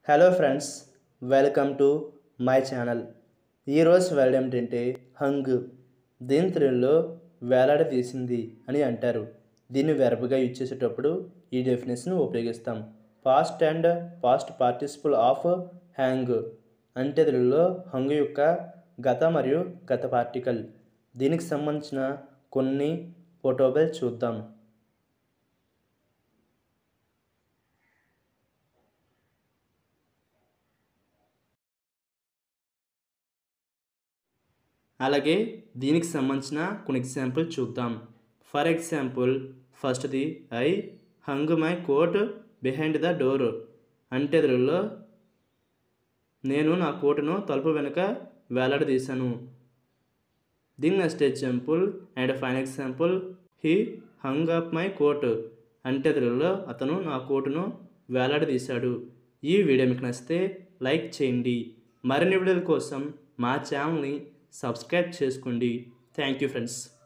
hello friends welcome to my channel ఈరోజు word ఏమిటంటే hung దీని తెలుగులో వేలాడదీసింది అని అంటారు దీన్ని వెరబుగా యూజ్ చేసేటప్పుడు ఈ డెఫినేషన్ ఉపయోగిస్తాం past and past participle of hang అంటే తెలుగులో హంగ్ యొక్క గత మరియు గత పార్టికల్ దీనికి సంబంధించిన కొన్ని ఫోటోబెల్ చూద్దాం అలాగే దీనికి సంబంధించిన కొన్ని ఎగ్జాంపుల్ చూద్దాం ఫర్ ఎగ్జాంపుల్ ఫస్ట్ది I hung my coat behind the door అంటే తెలుగులో నేను నా కోటును తలుపు వెనుక వేలాడదీశాను దీని next example and fine example he hung up my coat అంటే తెలుగులో అతను నా కోటును వేలాడదీశాడు ఈ వీడియో మీకు నచ్చితే లైక్ చేయండి మరిన్ని వీడియోల కోసం మా ఛానల్ని సబ్స్క్రైబ్ చేసుకోండి థ్యాంక్ యూ ఫ్రెండ్స్